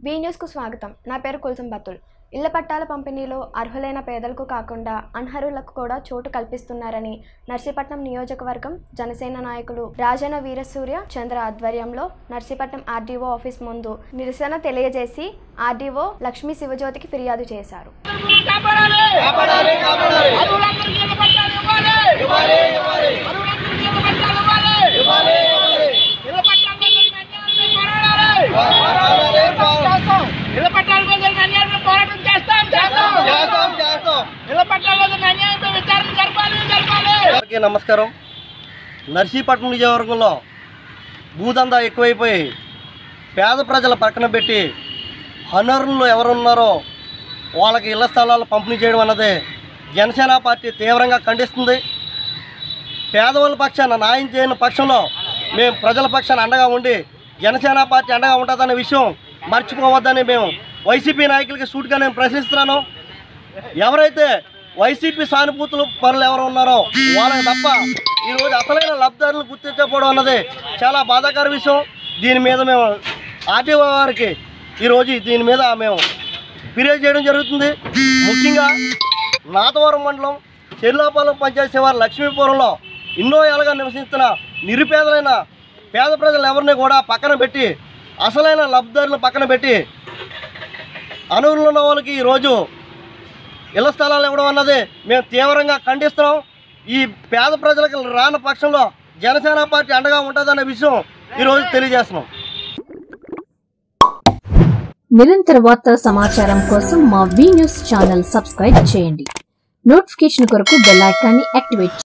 be న్యూస్కు స్వాగతం నా పేరు కుల్సం బతుల్ ఇళ్ల పట్టాల పంపిణీలో అర్హులైన పేదలకు కాకుండా అనర్హులకు కూడా చోటు కల్పిస్తున్నారని నర్సీపట్నం నియోజకవర్గం జనసేన నాయకులు రాజన వీరసూర్య చంద్ర ఆధ్వర్యంలో నర్సీపట్నం ఆర్డీఓ ఆఫీస్ ముందు నిరసన తెలియజేసి ఆర్డీఓ లక్ష్మీ శివజ్యోతికి ఫిర్యాదు చేశారు కాపాడాలి కాపాడాలి కాపాడాలి అరువులందరికీ ఇళ్ల పట్టాలు ఇవ్వాలి ఇవ్వాలి ఇవ్వాలి అరువులందరికీ ఇళ్ల పట్టాలు ఇవ్వాలి ఇవ్వాలి ఇవ్వాలి ఇళ్ల పట్టాల కోసం అన్యాయాన్ని పోరాడాలి చేస్తాం ఇళ్ల పట్టాల కోసం అన్యాయాన్ని పోరాటం చేస్తాం చేస్తాం చేస్తాం చేస్తాం ఇళ్ల పట్టాల కోసం అన్యాయంపై విచారణ జరపాలి జరపాలి అందరికీ నమస్కారం నర్సీపట్నం నియోజకవర్గంలో భూదందా ఎక్కువైపోయి పేద ప్రజల పక్కన పెట్టి అనర్హులు ఎవరున్నారో వాళ్ళకి ఇళ్ల స్థలాలు పంపిణీ చేయడం అన్నది జనసేన పార్టీ తీవ్రంగా ఖండిస్తుంది పేదవాళ్ళ పక్షాన న్యాయం చేయని పక్షంలో మేము ప్రజల పక్షాన అండగా ఉండి జనసేన పార్టీ అండగా ఉంటుందనే విషయం మర్చిపోవద్దని మేము వైసీపీ నాయకులకి సూటిగా నేను ప్రశ్నిస్తున్నాను ఎవరైతే వైసీపీ సానుభూతులు పనులు ఎవరు ఉన్నారో వాళ్ళకి తప్ప ఈరోజు అసలైన లబ్ధిదారులను గుర్తించకపోవడం అన్నది చాలా బాధాకర విషయం దీని మీద మేము ఆర్టీఓ వారికి ఈరోజు దీని మీద మేము ఫిర్యాదు చేయడం జరుగుతుంది ముఖ్యంగా నాతవరం మండలం చెర్లాపాలెం పంచాయతీ శివారు లక్ష్మీపురంలో ఎన్నో ఏళ్ళగా నివసిస్తున్న నిరుపేదలైన పేద ప్రజలు ఎవరిని కూడా పక్కన పెట్టి అసలైన లబ్ధిదారులను పక్కన పెట్టి అనర్హులు ఉన్న వాళ్ళకి ఈరోజు ఇళ్ల స్థలాలు ఇవ్వడం అన్నది మేము తీవ్రంగా ఖండిస్తున్నాం ఈ పేద ప్రజలకు రాని పక్షంలో జనసేన పార్టీ అండగా ఉంటుందనే విషయం ఈరోజు తెలియజేస్తున్నాం నిరంతర వార్తల సమాచారం కోసం మా వి న్యూస్ ఛానల్ సబ్స్క్రైబ్ చేయండి నోటిఫికేషన్ కొరకు బెల్ ఐకాన్ని యాక్టివేట్